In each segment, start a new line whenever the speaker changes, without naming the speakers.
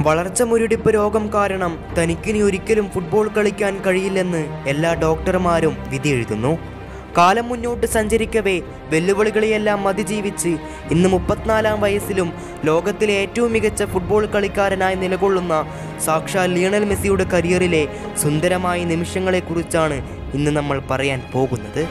വളർച്ച മുരടിപ്പ് രോഗം കാരണം തനിക്കിനി ഒരിക്കലും ഫുട്ബോൾ കളിക്കാൻ കഴിയില്ലെന്ന് എല്ലാ ഡോക്ടർമാരും വിധി എഴുതുന്നു കാലം മുന്നോട്ട് സഞ്ചരിക്കവേ വെല്ലുവിളികളെയെല്ലാം അതിജീവിച്ച് ഇന്ന് മുപ്പത്തിനാലാം വയസ്സിലും ലോകത്തിലെ ഏറ്റവും മികച്ച ഫുട്ബോൾ കളിക്കാരനായി നിലകൊള്ളുന്ന സാക്ഷാൽ ലിയണൽ മെസ്സിയുടെ കരിയറിലെ സുന്ദരമായ നിമിഷങ്ങളെക്കുറിച്ചാണ് ഇന്ന് നമ്മൾ പറയാൻ പോകുന്നത്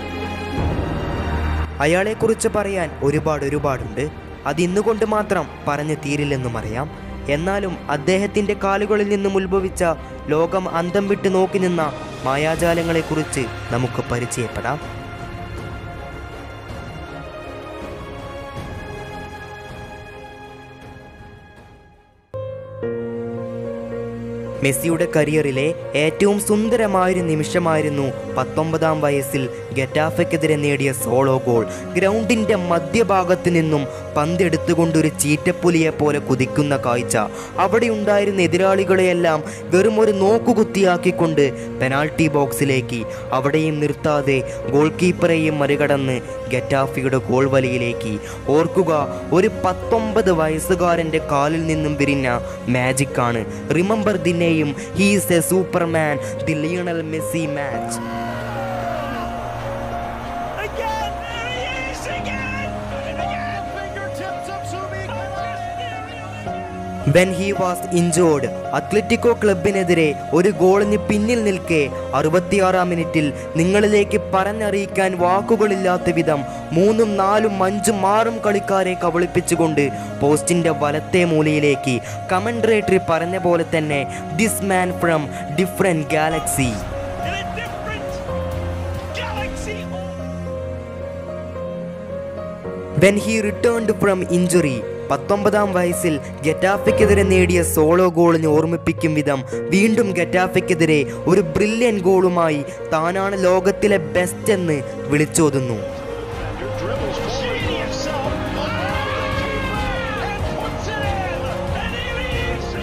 അയാളെക്കുറിച്ച് പറയാൻ ഒരുപാട് ഒരുപാടുണ്ട് അത് ഇന്നുകൊണ്ട് മാത്രം പറഞ്ഞു തീരില്ലെന്നും അറിയാം എന്നാലും അദ്ദേഹത്തിൻ്റെ കാലുകളിൽ നിന്നും ഉത്ഭവിച്ച ലോകം അന്തം വിട്ട് നോക്കി നിന്ന മായാജാലങ്ങളെക്കുറിച്ച് നമുക്ക് പരിചയപ്പെടാം മെസ്സിയുടെ കരിയറിലെ ഏറ്റവും സുന്ദരമായൊരു നിമിഷമായിരുന്നു പത്തൊമ്പതാം വയസ്സിൽ ഗറ്റാഫയ്ക്കെതിരെ നേടിയ സോളോ ഗോൾ ഗ്രൗണ്ടിൻ്റെ മധ്യഭാഗത്ത് നിന്നും പന്തെടുത്തുകൊണ്ടൊരു ചീറ്റപ്പുലിയെ പോലെ കുതിക്കുന്ന കാഴ്ച അവിടെ ഉണ്ടായിരുന്ന എതിരാളികളെയെല്ലാം വെറും ഒരു നോക്കുകുത്തിയാക്കിക്കൊണ്ട് പെനാൾട്ടി ബോക്സിലേക്ക് അവിടെയും നിർത്താതെ ഗോൾ കീപ്പറെയും മറികടന്ന് ഗറ്റാഫിയുടെ ഗോൾ വലയിലേക്ക് ഓർക്കുക ഒരു പത്തൊമ്പത് വയസ്സുകാരൻ്റെ കാലിൽ നിന്നും വിരിഞ്ഞ മാജിക്കാണ് റിമെമ്പർ ദി നെയ്യും he's a superman the Lionel Messi match
Again, there he is again, and again, fingertips of Sumi
when he was injured Atletico ക്ലബിനെതിരെ ഒരു ഗോളിന് പിന്നിൽ നിൽക്കെ അറുപത്തിയാറാം മിനിറ്റിൽ നിങ്ങളിലേക്ക് പറഞ്ഞറിയിക്കാൻ വാക്കുകളില്ലാത്ത വിധം മൂന്നും നാലും അഞ്ചും ആറും കളിക്കാരെ കബളിപ്പിച്ചുകൊണ്ട് പോസ്റ്റിന്റെ വലത്തെ മൂലയിലേക്ക് കമൻട്രേറ്ററി പറഞ്ഞ പോലെ തന്നെ this man from different galaxy
in a different galaxy.
When he returned from injury പത്തൊമ്പതാം വയസ്സിൽ ഗറ്റാഫയ്ക്കെതിരെ നേടിയ സോളോ ഗോളിന് ഓർമ്മിപ്പിക്കും വിധം വീണ്ടും ഗറ്റാഫയ്ക്കെതിരെ ഒരു ബ്രില്യൻ ഗോളുമായി താനാണ് ലോകത്തിലെ ബെസ്റ്റ് എന്ന് വിളിച്ചോതുന്നു
Genius of and puts it in, and here he is.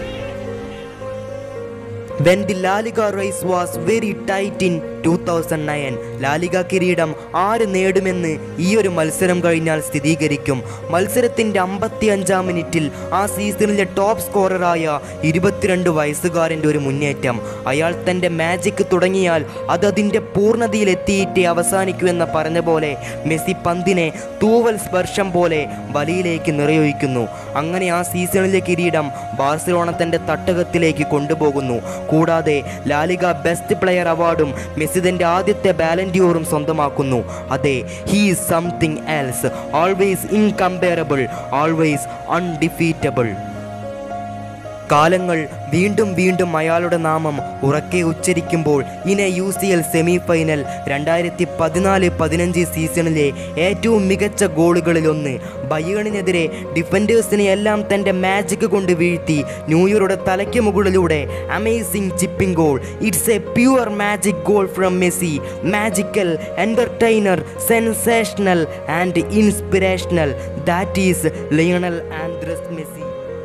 When the La Liga race was very tight in two thousand nine La Liga കിരീടം ആര് നേടുമെന്ന് ഈ ഒരു മത്സരം കഴിഞ്ഞാൽ സ്ഥിരീകരിക്കും മത്സരത്തിൻ്റെ അമ്പത്തി അഞ്ചാം മിനിറ്റിൽ ആ സീസണിലെ ടോപ്പ് സ്കോററായ ഇരുപത്തിരണ്ട് വയസ്സുകാരൻ്റെ ഒരു മുന്നേറ്റം അയാൾ തൻ്റെ മാജിക് തുടങ്ങിയാൽ അത് അതിൻ്റെ പൂർണ്ണതയിൽ എത്തിയിട്ടേ അവസാനിക്കൂ എന്ന് പറഞ്ഞ പോലെ മെസ്സി പന്തിനെ തൂവൽ സ്പർശം പോലെ വലയിലേക്ക് നിറയൊഴിക്കുന്നു അങ്ങനെ ആ സീസണിലെ കിരീടം ബാർസലോണ തൻ്റെ തട്ടകത്തിലേക്ക് കൊണ്ടുപോകുന്നു കൂടാതെ ലാലിക ബെസ്റ്റ് പ്ലെയർ അവാർഡും മെസ്സി തൻ്റെ ആദ്യത്തെ ബാലൻഡിയോറും സ്വന്തമാക്കുന്നു അതെ he is something else always incomparable always undefeatable കാലങ്ങൾ വീണ്ടും വീണ്ടും അയാളുടെ നാമം ഉറക്കെ ഉച്ചരിക്കുമ്പോൾ ഇനെ U C L semi final രണ്ടായിരത്തി പതിനാല് പതിനഞ്ച് സീസണിലെ ഏറ്റവും മികച്ച ഗോളുകളിലൊന്ന് ബയേണിനെതിരെ ഡിഫൻഡേഴ്സിനെ എല്ലാം തൻ്റെ മാജിക് കൊണ്ട് വീഴ്ത്തി ന്യൂയറുടെ തലയ്ക്ക് മുകളിലൂടെ amazing chipping goal it's a pure magic goal from Messi magical entertainer sensational and inspirational that is Lionel Andres Messi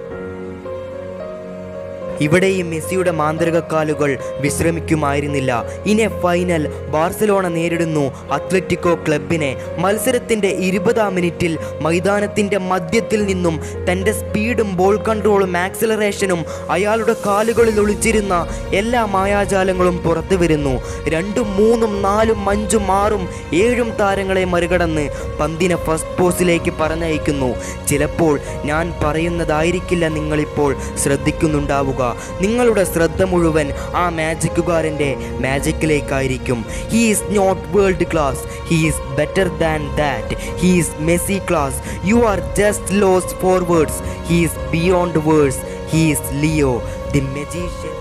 ഇവിടെയും മെസ്സിയുടെ മാന്ത്രിക കാലുകൾ വിശ്രമിക്കുമായിരുന്നില്ല ഇനി ഫൈനൽ ബാർസലോണ നേരിടുന്നു അത്ലറ്റിക്കോ ക്ലബിനെ മത്സരത്തിന്റെ ഇരുപതാം മിനിറ്റിൽ മൈതാനത്തിന്റെ മധ്യത്തിൽ നിന്നും തൻ്റെ സ്പീഡും ബോൾ കൺട്രോളും ആക്സിലറേഷനും അയാളുടെ കാലുകളിൽ ഒളിച്ചിരുന്ന എല്ലാ മായാജാലങ്ങളും പുറത്തു വരുന്നു രണ്ടും മൂന്നും നാലും അഞ്ചും ആറും ഏഴും താരങ്ങളെ മറികടന്ന് പന്തിനെ ഫസ്റ്റ് പോസ്റ്റിലേക്ക് പറഞ്ഞയക്കുന്നു ചിലപ്പോൾ ഞാൻ പറയുന്നതായിരിക്കില്ല നിങ്ങളിപ്പോൾ ശ്രദ്ധിക്കുന്നുണ്ടാവുക നിങ്ങളുടെ ശ്രദ്ധ മുഴുവൻ ആ മാജിക്കുകാരൻ്റെ മാജിക്കിലേക്കായിരിക്കും he is not world class he is better than that he is Messi class you are just lost forwards he is beyond words he is Leo the magician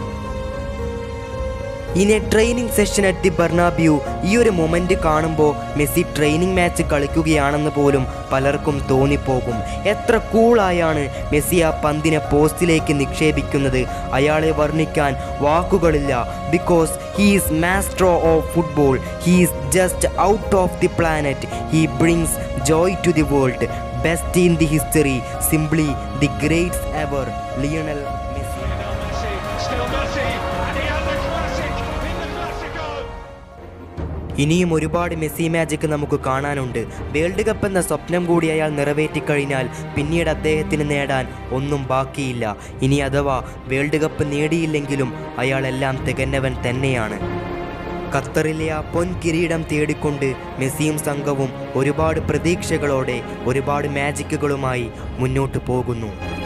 ഇനി training session at the Bernabeu ഈ ഒരു moment കാണുമ്പോൾ Messi training match കളിക്കുകയാണെന്ന് പോലും പലർക്കും തോന്നിപ്പോകും എത്ര കൂളായാണ് Messi ആ പന്തിനെ പോസ്റ്റിലേക്ക് നിക്ഷേപിക്കുന്നത് അയാളെ വർണ്ണിക്കാൻ വാക്കുകളില്ല because he's master of football he's just out of the planet he brings joy to the world best in the history simply the greatest ever Lionel Messi
Messi, still Messi, and he has a classic in the Classico.
ഇനിയും ഒരുപാട് Messi magic നമുക്ക് കാണാനുണ്ട് world cup എന്ന സ്വപ്നം കൂടി അയാൾ നിറവേറ്റിക്കഴിഞ്ഞാൽ പിന്നീട് അദ്ദേഹത്തിന് നേടാൻ ഒന്നും ബാക്കിയില്ല ഇനി അഥവാ വേൾഡ് കപ്പ് നേടിയില്ലെങ്കിലും അയാളെല്ലാം തികഞ്ഞവൻ തന്നെയാണ് ഖത്തറിലെ ആ പൊൻ കിരീടം തേടിക്കൊണ്ട് മെസ്സിയും സംഘവും ഒരുപാട് പ്രതീക്ഷകളോടെ ഒരുപാട് മാജിക്കുകളുമായി മുന്നോട്ട് പോകുന്നു